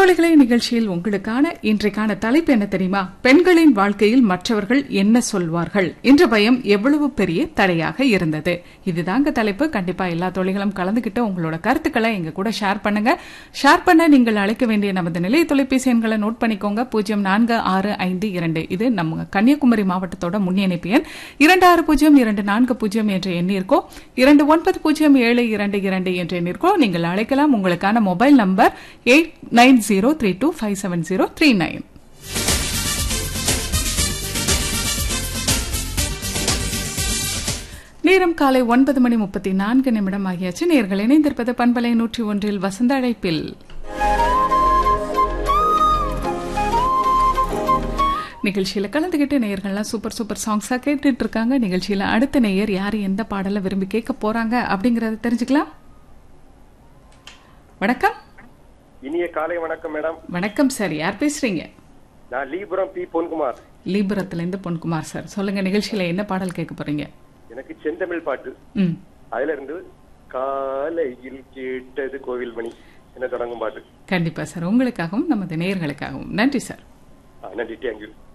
தோழிகளை நிகழ்ச்சியில் உங்களுக்கான இன்றைக்கான தலைப்பு என்ன தெரியுமா பெண்களின் வாழ்க்கையில் மற்றவர்கள் என்ன சொல்வார்கள் என்ற பயம் எவ்வளவு பெரிய தடையாக இருந்தது இதுதாங்க தலைப்பு கண்டிப்பா எல்லா தோழிகளும் கலந்துகிட்டு உங்களோட கருத்துக்களை எங்க கூட ஷேர் பண்ணுங்க ஷேர் பண்ண நீங்கள் அழைக்க வேண்டிய நமது நிலைய தொலைபேசி எண்களை நோட் பண்ணிக்கோங்க பூஜ்ஜியம் நான்கு ஆறு ஐந்து இரண்டு இது நம்ம கன்னியாகுமரி மாவட்டத்தோட முன்னிணைப்பு எண் இரண்டு ஆறு பூஜ்ஜியம் இரண்டு நான்கு பூஜ்ஜியம் என்ற எண்ணிற்கோ இரண்டு ஒன்பது பூஜ்ஜியம் ஏழு இரண்டு இரண்டு என்ற எண்ணிற்கோ நீங்கள் அழைக்கலாம் உங்களுக்கான mobile number eight nine zero three two five seven zero three nine நேரம் காலை ஒன்பது மணி முப்பத்தி நான்கு நிமிடம் ஆகியாச்சு நேர்கள் இணைந்திருப்பது பண்பலை நூற்றி ஒன்றில் வசந்த அழைப்பில் நிகழ்ச்சியில கலந்துகிட்டு நேயர்கள்லாம் சூப்பர் சூப்பர் சாங்ஸா கேட்டுட்டு இருக்காங்க நிகழ்ச்சியில அடுத்த நேயர் யார் எந்த பாடலை விரும்பி கேட்க போறாங்க அப்படிங்கறத தெரிஞ்சுக்கலாம் வணக்கம் இனிய காலை வணக்கம் மேடம் வணக்கம் சார் யார் பேசுறீங்க நான் லீபுரம் பி பொன்குமார் லீபுரத்துல இருந்து பொன்குமார் சார் சொல்லுங்க நிகழ்ச்சியில என்ன பாடல் கேட்க போறீங்க எனக்கு செந்தமிழ் பாட்டு ம் அதுல இருந்து காலையில் கேட்டது கோவில் மணி என்ன தொடங்கும் பாட்டு கண்டிப்பா சார் உங்களுக்காகவும் நமது நேயர்களுக்காகவும் நன்றி சார் ஆ, நன்றி தேங்க்யூ